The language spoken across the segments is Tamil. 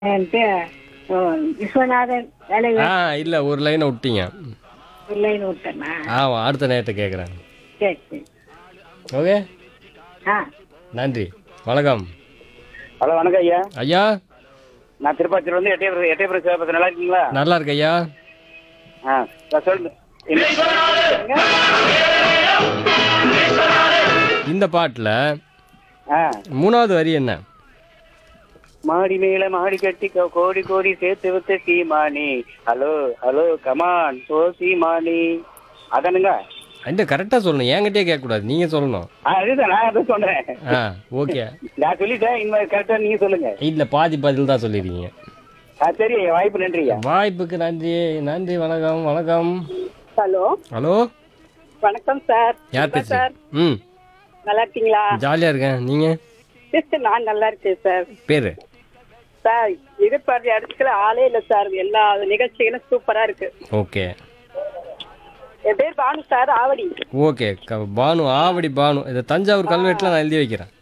என்கிட்ட, ஓ, விஸ்வநாதன் வேலை ஆ இல்லை ஒரு லைனை விட்டீங்க இல்லைன்னு விட்டேனா ஆமாம் அடுத்த நேரத்தை கேட்குறேன் சரி சரி ஓகே ஆ நன்றி வணக்கம் ஹலோ வணக்கம் ஐயா ஐயா நான் திருப்பாச்சியில் வந்து எட்டயபுரம் எட்டயபுரம் சேவை நல்லா இருக்கீங்களா நல்லா இருக்கு ஐயா ஆ நான் சொல்லுங்க என்ன- இந்த பாட்டில் ஆ மூணாவது வரி என்ன மாடி மேல மாடி கட்டி கோ- கோடி கோடி சேர்த்து வித்த சீமானி ஹலோ ஹலோ கமான் சோ சீமானி அதானுங்க இந்த கரெக்டாக சொல்லணும் என்கிட்டயே கேட்கக்கூடாது நீங்கள் சொல்லணும் ஆ அதுதான் நான் அதை சொன்னேன் ஆ ஓகே நான் சொல்லிட்டேன் இனிமேல் கரெக்டாக நீங்க சொல்லுங்க இல்லை பாதி பதில் தான் சொல்லியிருக்கீங்க ஆ சரி ஐயா வாய்ப்பு நன்றி ஐயா வாய்ப்புக்கு நன்றி நன்றி வணக்கம் வணக்கம் ஹலோ ஹலோ வணக்கம் சார் யார் பேசுறீங்க ம் நல்லா இருக்கீங்களா ஜாலியாக இருக்கேன் நீங்கள் நான் நல்லா இருக்கேன் சார் பேர் சார் எதிர்பார்த்து இடத்துல ஆளே இல்லை சார் எல்லா நிகழ்ச்சிகளும் சூப்பரா இருக்கு ஓகே என் பேர் பானு சார் ஆவடி ஓகே க பானு ஆவடி பானு இதை தஞ்சாவூர் கல்வெட்டில் நான் எழுதி வைக்கிறேன்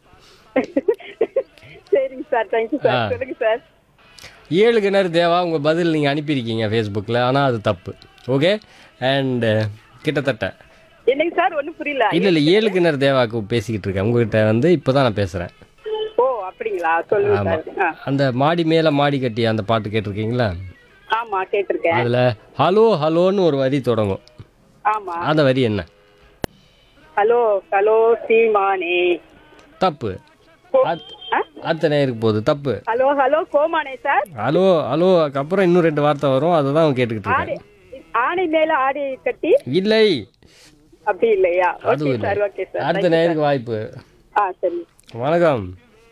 சரிங்க சார் தேங்க்யூ ஆ. சார் சொல்லுங்க சார் ஏழு கிணறு தேவா உங்கள் பதில் நீங்கள் அனுப்பியிருக்கீங்க ஃபேஸ்புக்கில் ஆனால் அது தப்பு ஓகே அண்டு கிட்டத்தட்ட என்னங்க சார் ஒன்றும் புரியல இல்லை இல்லை ஏழு கிணறு தேவாக்கு பேசிக்கிட்டு இருக்கேன் உங்ககிட்ட வந்து இப்போ தான் நான் பேசுகிறேன் ஓ அப்படிங்களா சொல்லுங்க ஆமாம் சார் ஆ அந்த மாடி மேலே மாடி கட்டி அந்த பாட்டு கேட்டிருக்கீங்களா ஆமா கேட்டிருக்கேன் அதில் ஹலோ ஹலோன்னு ஒரு வரி தொடங்கும் ஆமா அந்த வரி என்ன ஹலோ ஹலோ சீமானே தப்பு கோ- அத்- ஆ? அடுத்த நேருக்கு போகுது தப்பு ஹலோ ஹலோ கோமானே சார் ஹலோ ஹலோ அப்புறம் இன்னும் ரெண்டு வார்த்தை வரும் அதை தான் கேட்டுக்கிட்டு ஆடை இருக்கேன் ஆணை மேல ஆடை கட்டி இல்லை அப்படி இல்லையா அதுவும் ஓகே சார் இல்லை ஓகே சார் அடுத்த நேருக்கு வாய்ப்பு ஆ சரி வணக்கம்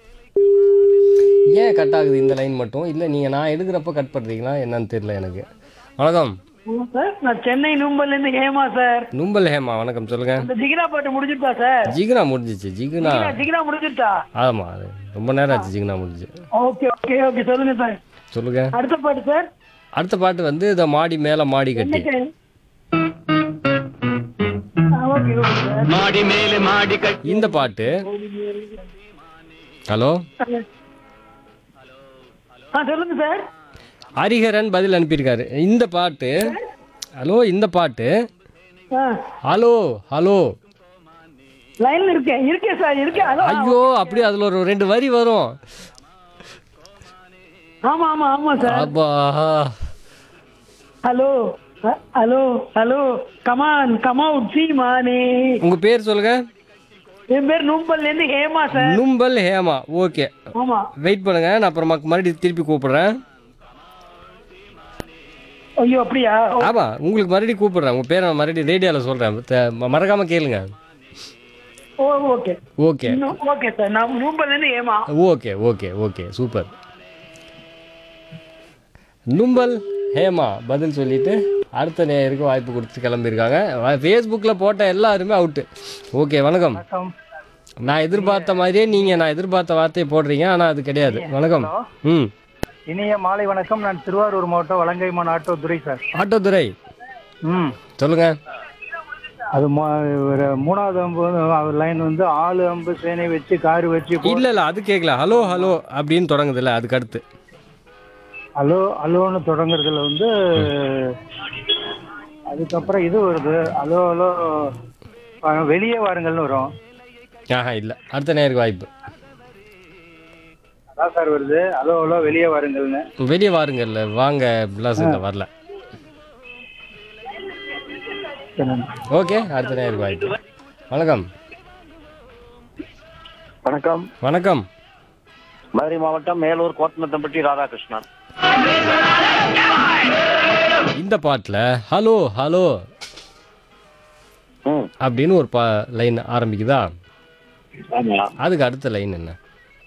ஏன் கட் ஆகுது இந்த லைன் மட்டும் இல்லை நீங்கள் நான் எடுக்கிறப்ப கட் பண்ணுறீங்களா என்னன்னு தெரியல எனக்கு வணக்கம் சார் நான் சென்னை நும்பல்ல இருந்து ஹேமா சார் நும்பல் ஹேமா வணக்கம் சொல்லுங்க இந்த ஜிகினா பாட்டு முடிஞ்சிருக்கா சார் ஜிகுனா முடிஞ்சிச்சு ஜிகுனா ஜிகினா- ஜிகினா முடிஞ்சிருச்சா ஆமாம் அது ரொம்ப நேரம் ஆச்சு ஜிகுனா முடிஞ்சு ஓகே ஓகே ஓகே சொல்லுங்க சார் சொல்லுங்க அடுத்த பாட்டு சார் அடுத்த பாட்டு வந்து இந்த மாடி மேலே மாடி கட்டி ஓகே ஓகே சார் மாடி மேல மாடி கட்டி இந்த பாட்டு ஹலோ ஆ சொல்லுங்க சார் ஹரிஹரன் பதில் அனுப்பியிருக்காரு இந்த பாட்டு ஹலோ இந்த பாட்டு ஆ ஹலோ ஹலோ லைன்ல இருக்கேன் இருக்கேன் சார் இருக்கேன் ஹலோ ஐயோ அப்படியே அதில் ஒரு ரெண்டு வரி வரும் ஆமா ஆமா ஆமா சார் அப்பா ஹலோ அ- ஹலோ ஹலோ கமான் கமவுட் சீமானே உங்கள் பேர் சொல்லுங்க என் பேர் நும்பல்ல இருந்து ஹேமா சார் நும்பல் ஹேமா ஓகே ஆமா வெயிட் பண்ணுங்க நான் அப்புறம் மக்- மறுபடியும் திருப்பி கூப்பிடுறேன் ஐயோ அப்படியா ஓ, ஆமாம் உங்களுக்கு மறுபடியும் கூப்பிடுறேன் உங்கள் பேரை நான் மறுபடியும் ரேடியோவில் சொல்கிறேன் மறக்காமல் கேளுங்க ஓ ஓகே ஓகே இன்னும் ஓகே சார் நான் நும்பல்ல இருந்து Hema okay okay okay super Numbal Hema பதில் சொல்லிட்டு அடுத்த நேருக்கு வாய்ப்பு கொடுத்து கிளம்பியிருக்காங்க ஃபேஸ்புக்கில் போட்ட எல்லாருமே அவுட்டு ஓகே வணக்கம் நான் எதிர்பார்த்த மாதிரியே நீங்கள் நான் எதிர்பார்த்த வார்த்தையை போடுறீங்க ஆனால் அது கிடையாது வணக்கம் ம் இனிய மாலை வணக்கம் நான் திருவாரூர் மாவட்டம் வலங்கைமான் ஆட்டோ துரை சார் ஆட்டோதுரை ம் சொல்லுங்க அது மூ- ஒரு மூணாவது அம்பு லைன் வந்து ஆளு அம்பு சேனை வச்சு காரு வச்சு போ- இல்லை இல்லை அது கேட்கல ஹலோ ஹலோ அப்படின்னு தொடங்குதுல்ல அதுக்கு அடுத்து அலோ அலோன்னு தொடங்குறதுல வந்து அதுக்கப்புறம் இது வருது அலோ அலோ அஹ், வெளியே வாருங்கள்னு வரும் ஆஹா இல்லை அடுத்த நேருக்கு வாய்ப்பு அதான் சார் வருது அலோ அலோ வெளியே வாருங்கள்னு வெளியே வாருங்கல்ல வாங்க பிளாஸ் இல்லை வரல ஓகே அடுத்த நேருக்கு வாய்ப்பு வணக்கம் வணக்கம் வணக்கம் மதுரை மாவட்டம் மேலூர் கோட்டநத்தம்பட்டி ராதாகிருஷ்ணன் இந்த பாட்டில் ஹலோ ஹலோ ம் அப்படின்னு ஒரு பா லைன் ஆரம்பிக்குதா ஆமா அதுக்கு அடுத்த லைன் என்ன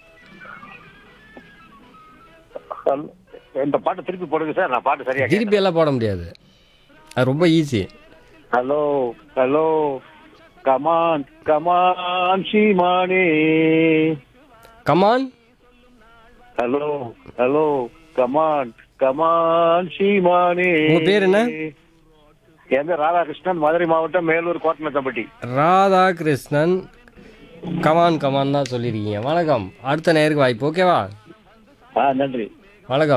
இந்த பாட்டு திருப்பி போடுங்க சார் நான் பாட்டு சரியா திருப்பி எல்லாம் போட முடியாது அது ரொம்ப easy hello hello come on come on சீமானே come on hello hello come on come on சீமானே உங்க பேர் என்ன? என் பேர் ராதாகிருஷ்ணன் மதுரை மாவட்டம் மேலூர் கோட்டநத்தம்பட்டி ராதாகிருஷ்ணன் கமான் கமான் தான் சொல்லியிருக்கீங்க வணக்கம் அடுத்த நேருக்கு வாய்ப்பு ஓகேவா ஆ நன்றி வணக்கம்